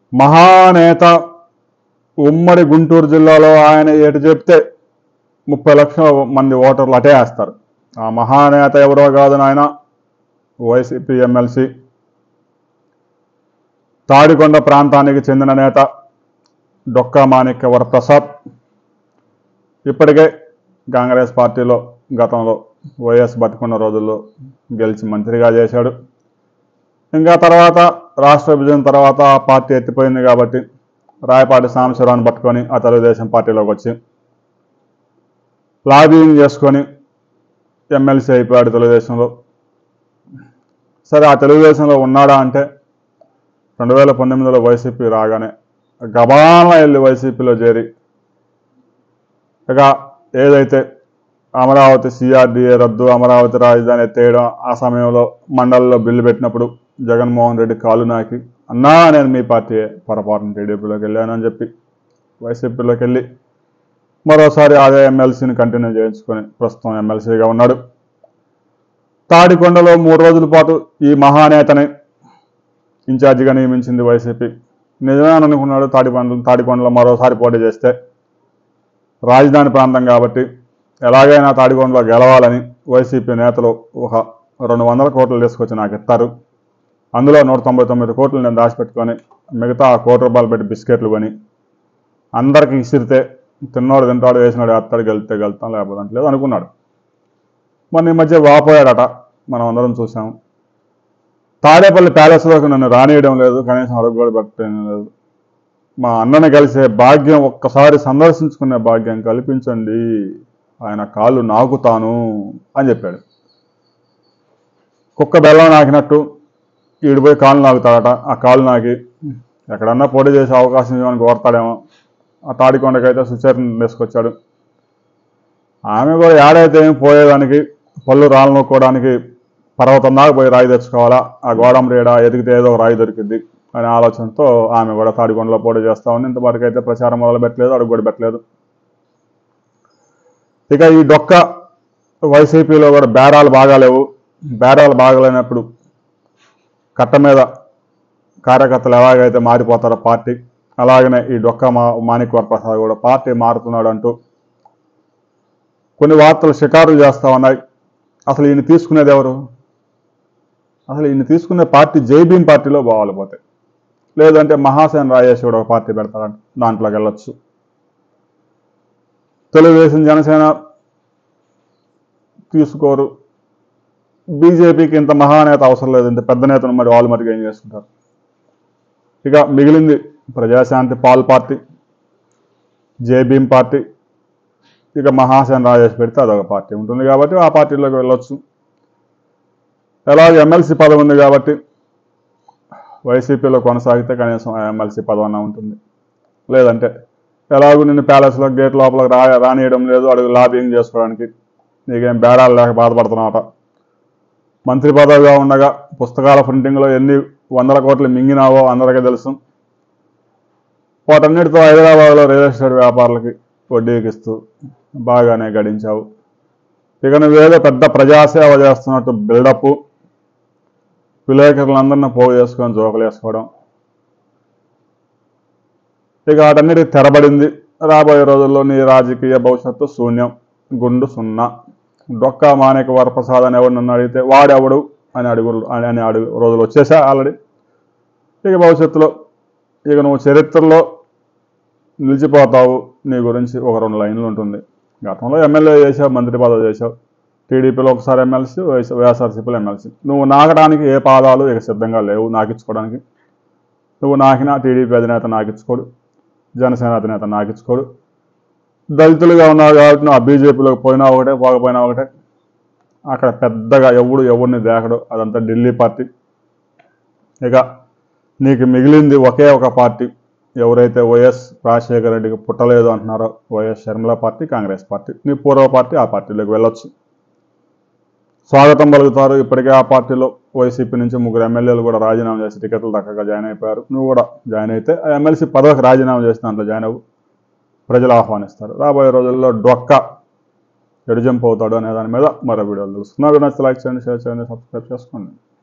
మహానేత ఉమ్మడి గుంటూరు జిల్లాలో ఆయన ఎటు చెప్తే ముప్పై లక్షల మంది ఓటర్లు అటే వేస్తారు ఆ మహానేత ఎవరో కాదు నాయన వైసీపీ ఎమ్మెల్సీ తాడికొండ ప్రాంతానికి చెందిన నేత డొక్కా మాణిక్య వరప్రసాద్ ఇప్పటికే కాంగ్రెస్ పార్టీలో గతంలో వైఎస్ బతుకున్న రోజుల్లో గెలిచి మంత్రిగా చేశాడు ఇంకా తర్వాత రాష్ట్ర విభజన తర్వాత ఆ పార్టీ ఎత్తిపోయింది కాబట్టి రాయపాటి సాంబశివరావుని పట్టుకొని ఆ తెలుగుదేశం పార్టీలోకి వచ్చి లాబింగ్ చేసుకొని ఎమ్మెల్సీ అయిపోయాడు తెలుగుదేశంలో సరే ఆ తెలుగుదేశంలో ఉన్నాడా అంటే రెండు వేల పంతొమ్మిదిలో వైసీపీ రాగానే గబాన వెళ్ళి వైసీపీలో చేరి ఇక ఏదైతే అమరావతి సిఆర్డీఏ రద్దు అమరావతి రాజధాని ఎత్తేయడం ఆ సమయంలో మండలిలో బిల్లు పెట్టినప్పుడు జగన్మోహన్ రెడ్డి కాలు నాకి అన్నా నేను మీ పార్టీ పొరపాటున టీడీపీలోకి వెళ్ళాను అని చెప్పి వైసీపీలోకి వెళ్ళి మరోసారి అదే ఎమ్మెల్సీని కంటిన్యూ చేయించుకొని ప్రస్తుతం ఎమ్మెల్సీగా ఉన్నాడు తాడికొండలో మూడు రోజుల పాటు ఈ మహానేతని ఇన్ఛార్జిగా నియమించింది వైసీపీ నిజమే అని అనుకున్నాడు తాడికొండ తాడికొండలో మరోసారి పోటీ చేస్తే రాజధాని ప్రాంతం కాబట్టి ఎలాగైనా తాడికొండలో గెలవాలని వైసీపీ నేతలు ఒక రెండు వందల కోట్లు తీసుకొచ్చి నాకు ఇస్తారు అందులో నూట తొంభై తొమ్మిది కోట్లు నేను దాచిపెట్టుకొని మిగతా ఆ కోటి రూపాయలు పెట్టి బిస్కెట్లు కొని అందరికి ఇసిరితే తిన్నోడు తింటాడు వేసినాడు వేస్తాడు గెలితే గెలుతాం లేకపోతే అంటలేదు అనుకున్నాడు మొన్న ఈ మధ్య వాపోయాడట మనం అందరం చూసాం తాడేపల్లి ప్యాలెస్లోకి నన్ను రానియడం లేదు కనీసం అడుగు కూడా పెట్టడం లేదు మా అన్నని కలిసే భాగ్యం ఒక్కసారి సందర్శించుకునే భాగ్యం కల్పించండి ఆయన కాళ్ళు నాకుతాను అని చెప్పాడు కుక్క బెల్లం నాకినట్టు ఈడిపోయి కాళ్ళు నాకుతాడట ఆ కాళ్ళు నాకి ఎక్కడన్నా పోటీ చేసే అవకాశం ఇవ్వడానికి కోరతాడేమో ఆ తాడికొండకైతే సుచరిని తీసుకొచ్చాడు ఆమె కూడా ఏడైతే ఏమి పోయేదానికి పళ్ళు రాళ్ళు నొక్కోవడానికి పర్వతం దాకా పోయి రాయి తెచ్చుకోవాలా ఆ గోడం రేడ ఎదిగితే ఏదో ఒక రాయి దొరికింది అనే ఆలోచనతో ఆమె కూడా తాడికొండలో పోటీ చేస్తా ఉంది ఇంతవరకు అయితే ప్రచారం మొదలు పెట్టలేదు అడుగు కూడా పెట్టలేదు ఇక ఈ డొక్క వైసీపీలో కూడా బేరాలు బాగాలేవు బేరాలు బాగాలేనప్పుడు కట్ట మీద కార్యకర్తలు ఎలాగైతే మారిపోతారో పార్టీ అలాగనే ఈ డొక్క మా మాణిక్ వరప్రసాద్ కూడా పార్టీ మారుతున్నాడు అంటూ కొన్ని వార్తలు షికారులు చేస్తా ఉన్నాయి అసలు ఈయన తీసుకునేది ఎవరు అసలు ఈయన తీసుకునే పార్టీ జై భీమ్ పార్టీలో పోవాలి పోతే లేదంటే మహాసేన రాజేష్ కూడా ఒక పార్టీ పెడతారంట దాంట్లోకి వెళ్ళొచ్చు తెలుగుదేశం జనసేన తీసుకోరు బీజేపీకి ఇంత మహానేత అవసరం లేదు ఇంత పెద్ద నేతను మరి వాళ్ళు మరి ఏం చేసుకుంటారు ఇక మిగిలింది Prajashanti Paul party Jai Bhim party ఇక మహాసేన రాజేష్ పెడితే అదొక పార్టీ ఉంటుంది కాబట్టి ఆ పార్టీలోకి వెళ్ళొచ్చు ఎలాగో ఎమ్మెల్సీ పదవి ఉంది కాబట్టి వైసీపీలో కొనసాగితే కనీసం ఆ ఎమ్మెల్సీ పదవి అన్న ఉంటుంది లేదంటే ఎలాగో నిన్ను ప్యాలెస్లో గేట్ లోపలికి రా రానియడం లేదు అడుగు లాబింగ్ చేసుకోవడానికి నీకేం బేరాలు లేక బాధపడుతున్నావట మంత్రి పదవిగా ఉండగా పుస్తకాల ప్రింటింగ్లో ఎన్ని వందల కోట్లు మింగినావో అందరికీ తెలుసు వాటన్నిటితో హైదరాబాద్లో రియల్ ఎస్టేట్ వ్యాపారులకి వడ్డీకి ఇస్తూ బాగానే గడించావు ఇక నువ్వేదో పెద్ద ప్రజాసేవ చేస్తున్నట్టు బిల్డప్ విలేకరులందరినీ పోగు చేసుకొని జోకులు వేసుకోవడం ఇక వాటన్నిటికి తెరబడింది రాబోయే రోజుల్లో నీ రాజకీయ భవిష్యత్తు శూన్యం గుండు సున్నా డొక్కా మాణిక వరప్రసాద్ అని ఎవరు నన్ను అడిగితే వాడెవడు అని అడుగు అని అని అడుగు రోజులు వచ్చేసా ఆల్రెడీ ఇక భవిష్యత్తులో ఇక నువ్వు చరిత్రలో నిలిచిపోతావు నీ గురించి ఒక రెండు లైన్లు ఉంటుంది గతంలో ఎమ్మెల్యే చేసావు మంత్రి పదవి చేసావు టీడీపీలో ఒకసారి ఎమ్మెల్సీ వైఎస్ఆర్సీపీలో ఎమ్మెల్సీ నువ్వు నాకడానికి ఏ పాదాలు ఇక సిద్ధంగా లేవు నాకిచ్చుకోవడానికి నువ్వు నాకినా టీడీపీ అధినేత నాకిచ్చుకోడు జనసేన అధినేత నాకిచ్చుకోడు దళితులుగా ఉన్నావు కాబట్టి నువ్వు ఆ బీజేపీలోకి పోయినా ఒకటే పోకపోయినా ఒకటే అక్కడ పెద్దగా ఎవడు ఎవరిని దేకడు అదంతా ఢిల్లీ పార్టీ ఇక నీకు మిగిలింది ఒకే ఒక పార్టీ ఎవరైతే వైఎస్ రాజశేఖర రెడ్డికి పుట్టలేదు అంటున్నారో YS Sharmila party Congress party నీ పూర్వ పార్టీ ఆ పార్టీలోకి వెళ్ళొచ్చు స్వాగతం పలుకుతారు ఇప్పటికే ఆ పార్టీలో వైసీపీ నుంచి ముగ్గురు ఎమ్మెల్యేలు కూడా రాజీనామా చేసి టికెట్లు దక్కగా జాయిన్ అయిపోయారు నువ్వు కూడా జాయిన్ అయితే ఆ ఎమ్మెల్సీ పదవికి రాజీనామా చేసి దాంట్లో జాయిన్ అవ్వు ప్రజలు ఆహ్వానిస్తారు రాబోయే రోజుల్లో డొక్క ఎడుజంపు అవుతాడు అనే దాని మీద మరో వీడియోలు తెలుసుకున్నా కూడా నచ్చితే లైక్ చేయండి షేర్ చేయండి సబ్స్క్రైబ్ చేసుకోండి